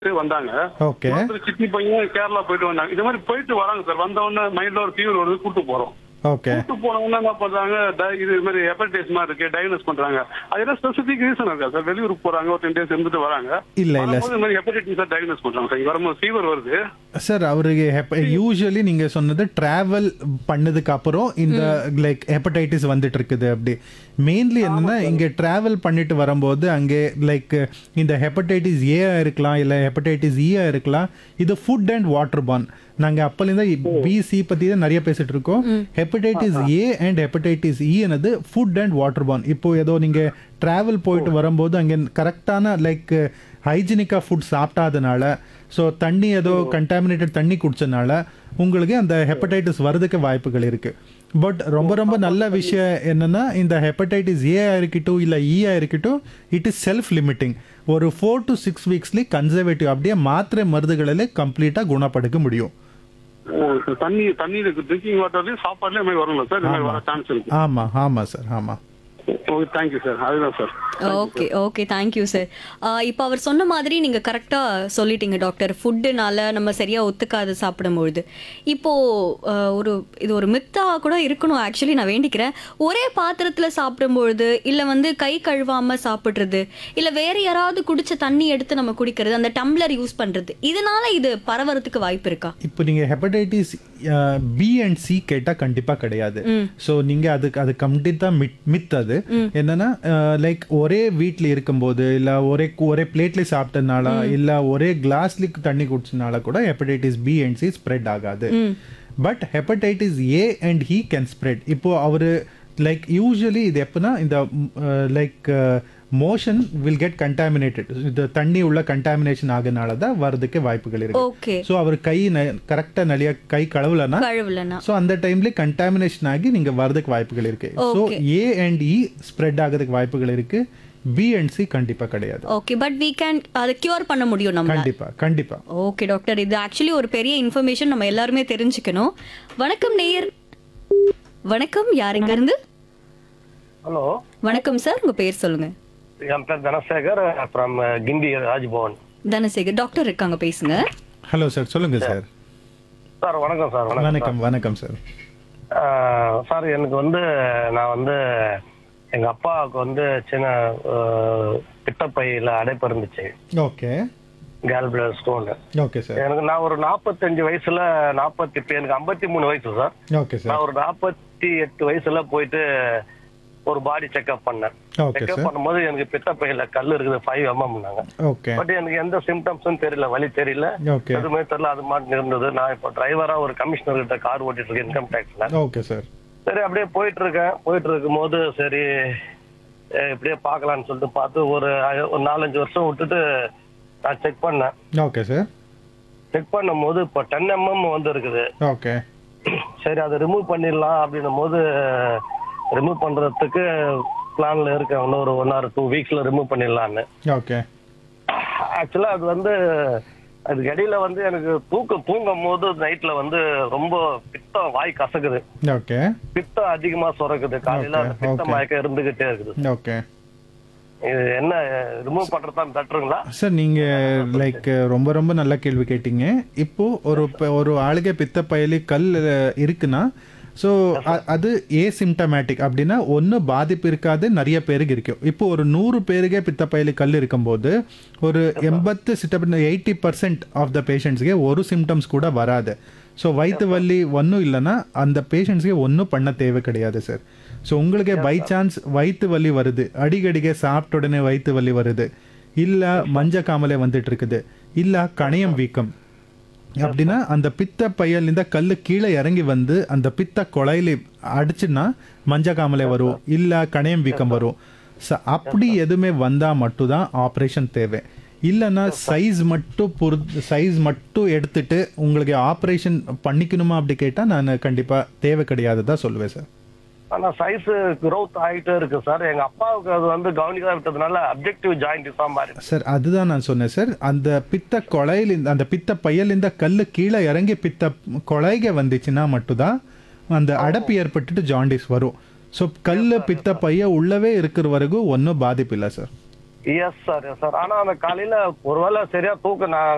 வந்தாங்க ஓகே ஒருத்தர் சித்தி பையன் கேரளா போயிட்டு வந்தாங்க இது மாதிரி போயிட்டு வராங்க சார் வந்த உடனே மைண்ட்ல ஒரு ஃபீவர் வருது கூட்டு போறோம் ஓகே கூட்டு போன உடனே என்ன பண்றாங்க di- இது மாதிரி ஹெப்படைட்டிஸ் மாதிரி இருக்கு டயக்னோஸ் பண்றாங்க அது என்ன ஸ்பெசிபிக் ரீசன் இருக்கா சார் வெளியூருக்கு போறாங்க ஒரு டென் டேஸ் இருந்துட்டு வராங்க இல்ல இல்ல வரும்போது இந்த மாதிரி ஹெப்படைட்டிஸ் டயக்னோஸ் பண்றாங்க சார் இங்க வரும்போது ஃபீவர் வருது சார் அவருக்கு யூஸ்வலி நீங்க சொன்னது டிராவல் பண்ணதுக்கு அப்புறம் இந்த லைக் ஹெப்படைட்டிஸ் வந்துட்டு இருக்குது அப்படி மெயின்லி என்னன்னா இங்க டிராவல் பண்ணிட்டு வரும்போது அங்கே லைக் இந்த ஹெப்படைட்டிஸ் ஏ இருக்கலாம் இல்ல ஹெப்படைட்டிஸ் ஈயா இருக்கலாம் இது ஃபுட் அண்ட் வாட்டர் பான் நாங்க அப்பலேருந்து பிசி பத்தி தான் நிறைய பேசிட்டு இருக்கோம் hepatitis A and hepatitis E என்னது ஃபுட் அண்ட் வாட்டர் பான் இப்போ ஏதோ நீங்க டிராவல் போயிட்டு வரும்போது அங்கே கரெக்டான லைக் ஹைஜீனிக்காக ஃபுட் சாப்பிட்டாதனால ஸோ தண்ணி ஏதோ கண்டாமினேட்டட் தண்ணி குடிச்சனால உங்களுக்கு அந்த ஹெப்படைட்டிஸ் வரதுக்கு வாய்ப்புகள் இருக்கு பட் ரொம்ப ரொம்ப நல்ல விஷயம் என்னன்னா இந்த ஹெப்படைட்டிஸ் ஏ இருக்கட்டும் இல்லை ஈயா இருக்கட்டும் இட் இஸ் செல்ஃப் லிமிட்டிங் ஒரு ஃபோர் டு சிக்ஸ் வீக்ஸ்லி கன்சர்வேட்டிவ் அப்படியே மாத்திரை மருந்துகளில் கம்ப்ளீட்டாக குணப்படுத்த முடியும் ஓ, சார், தண்ணி தண்ணி இருக்கு ட்ரிங்கிங் வாட்டர்லயும் சாப்பாடுலயும் இது மாதிரி வரும்ல சார் இது மாதிரி வர சான்ஸ் இருக்கு ஆமா ஆமா சார் ஆமா ஓகே தேங்க்யூ சார் அதுதான் sir okay okay thank you sir இப்போ அவர் சொன்ன மாதிரி நீங்கள் கரெக்டாக சொல்லிட்டீங்க டாக்டர் ஃபுட்டுனால நம்ம சரியாக ஒத்துக்காது சாப்பிடும்பொழுது இப்போ ஆஹ், ஒரு இது ஒரு மித்தா கூட இருக்கணும் ஆக்சுவலி நான் வேண்டிக்கிறேன் ஒரே பாத்திரத்தில் சாப்பிடும்பொழுது இல்லை வந்து கை கழுவாம சாப்பிட்றது இல்லை வேற யாராவது குடிச்ச தண்ணி எடுத்து நம்ம குடிக்கிறது அந்த டம்ளர் யூஸ் பண்ணுறது இதனால இது பரவறதுக்கு வாய்ப்பு இருக்கா இப்போ நீங்க ஹெப்படைட்டிஸ் பி அண்ட் சி கேட்டா கண்டிப்பா கிடையாது ஸோ நீங்க அதுக்கு அது கம்ப்ளீட்டா மித் மித் அது என்னன்னா லைக் ஒரே வீட்ல இருக்கும்போது இல்ல ஒரே ஒரே பிளேட்ல சாப்பிட்டதுனால இல்ல ஒரே கிளாஸ்ல தண்ணி குடிச்சனால கூட hepatitis B and C spread ஆகாது but hepatitis A and E can spread இப்போ அவரு லைக் யூஸ்வலி இது எப்பனா இந்த like motion will get contaminated இந்த தண்ணி உள்ள கண்டாமினேஷன் ஆகுனால தான் வரதுக்கு வாய்ப்புகள் இருக்கு ஓகே ஸோ அவர் கை கரெக்டாக நிறைய கை கழுவலனா கழுவலனா ஸோ அந்த டைம்ல கண்டாமினேஷன் ஆகி நீங்க வரதுக்கு வாய்ப்புகள் இருக்கு so A and E spread ஆகிறதுக்கு வாய்ப்புகள் இருக்கு பி அண்ட் சி கண்டிப்பா கிடையாது ஓகே பட் we கேன் அதை கியூர் பண்ண முடியும் நம்ம கண்டிப்பா கண்டிப்பா ஓகே டாக்டர் இது ஆக்சுவலி ஒரு பெரிய இன்ஃபர்மேஷன் நம்ம எல்லாருமே தெரிஞ்சுக்கணும் வணக்கம் நேயர் வணக்கம் யார் இங்க இருந்து ஹலோ வணக்கம் சார் உங்க பேர் சொல்லுங்க என் பேர் தனசேகர் ஃப்ரம் கிண்டி ராஜ்பவன் தனசேகர் டாக்டர் இருக்காங்க பேசுங்க ஹலோ சார் சொல்லுங்க சார் சார் வணக்கம் சார் வணக்கம் வணக்கம் வணக்கம் சார் ஆஹ், சார் எனக்கு வந்து நான் வந்து எங்க அப்பாவுக்கு வந்து சின்ன ஆஹ், பித்தப்பையில அடைப்பு இருந்துச்சு okay gall bladder stone okay sir எனக்கு நான் ஒரு நாற்பத்தஞ்சு வயசுல நாற்பத்தி இப்போ எனக்கு ஐம்பத்தி மூணு வயசு சார் ஓகே சார் நான் ஒரு நாற்பத்தி எட்டு வயசுல போயிட்டு ஒரு பாடி செக்அப் பண்ணேன் ஓகே செக்அப் சார் பண்ணும்போது எனக்கு பித்தப்பையில கல் இருக்குது ஃபைவ் எம்எம்னாங்க ஓகே பட் எனக்கு எந்த சிம்டம்ஸும் தெரியல வலி தெரியல ஓகே எதுவுமே தெரியல அது மாட்டு இருந்தது நான் இப்போ டிரைவரா ஒரு கமிஷனர் கிட்ட கார் ஓட்டிட்டு இருக்கேன் இன்கம் டேக்ஸ்ல ஓகே சார் சரி அப்படியே போயிட்டு இருக்கேன் போயிட்டு இருக்கும் போது சரி அஹ் இப்படியே பார்க்கலாம்னு சொல்லிட்டு பார்த்து ஒரு அ- ஒரு நாலஞ்சு வருஷம் விட்டுட்டு நான் செக் பண்ணேன் ஓகே சார் செக் பண்ணும்போது இப்போ டென் எம்எம் வந்து இருக்குது ஓகே சரி அதை ரிமூவ் பண்ணிடலாம் அப்படின்னும் போது ரிமூவ் பண்றதுக்கு பிளான்ல இருக்கேன் இன்னும் ஒரு ஒன் ஆர் டூ வீக்ஸ்ல ரிமூவ் பண்ணிடலான்னு ஓகே ஆக்சுவலா அது வந்து அதுக்கு இடையில வந்து எனக்கு தூக்கம் தூங்கும் போது நைட்ல வந்து ரொம்ப பித்தம் வாய் கசக்குது ஓகே பித்தம் அதிகமா சுரக்குது காலையில அந்த Okay, பித்த okay. மயக்கம் இருந்துகிட்டே இருக்குது ஓகே இது என்ன ரிமூவ் பண்றதா பெட்டருங்களா சார் நீங்க லைக் ரொம்ப ரொம்ப நல்ல கேள்வி கேட்டீங்க இப்போ ஒரு ப- ஒரு ஆளுகை பித்த பயலி கல் அஹ், இருக்குன்னா ஸோ அது ஏசிம்டமேட்டிக் அப்படின்னா ஒன்று பாதிப்பு இருக்காது நிறைய பேருக்கு இருக்கும் இப்போ ஒரு நூறு பேருக்கே பித்த பயலி கல் இருக்கும்போது ஒரு எண்பத்து சிட்ட எயிட்டி பர்சன்ட் ஆஃப் த பேஷண்ட்ஸ்க்கு ஒரு சிம்டம்ஸ் கூட வராது ஸோ வயிற்று வலி ஒன்றும் இல்லைன்னா அந்த பேஷண்ட்ஸ்க்கு ஒன்றும் பண்ண தேவை கிடையாது சார் ஸோ உங்களுக்கே பை சான்ஸ் வயிற்று வலி வருது அடிக்கடிக்க சாப்பிட்ட உடனே வயிற்று வலி வருது இல்லை மஞ்ச காமலை வந்துட்டு இருக்குது இல்லை கணையம் வீக்கம் அப்படின்னா அந்த பித்த பையல்லிருந்த கல் கீழே இறங்கி வந்து அந்த பித்த குழையில அடிச்சுன்னா மஞ்ச காமலை வரும் இல்லை கணையம் வீக்கம் வரும் ச அப்படி எதுவுமே வந்தால் மட்டும்தான் ஆப்ரேஷன் தேவை இல்லைன்னா சைஸ் மட்டும் பொறு சைஸ் மட்டும் எடுத்துட்டு உங்களுக்கு ஆப்ரேஷன் பண்ணிக்கணுமா அப்படி கேட்டால் நான் கண்டிப்பாக தேவை கிடையாது தான் சொல்லுவேன் சார் ஆனா சைஸ் growth ஆகிட்டே இருக்கு சார் எங்க அப்பாவுக்கு அது வந்து கவனிக்காத விட்டதுனால அப்ஜெக்டிவ் ஜாயிண்ட் ஃபார்ம் மாதிரி சார் அதுதான் நான் சொன்னேன் சார் அந்த பித்த கொலையில் இந்த அந்த பித்த பையல் இந்த கல் கீழே இறங்கி பித்த கொலைக வந்துச்சுன்னா மட்டும்தான் அந்த அடப்பு ஏற்பட்டுட்டு ஜாண்டிஸ் வரும் ஸோ கல் பித்த பைய உள்ளவே இருக்கிற வரைக்கும் ஒன்றும் பாதிப்பு இல்லை sir yes sir yes sir ஆனா அந்த காலையில ஒருவேளை சரியா தூக்கம் நான்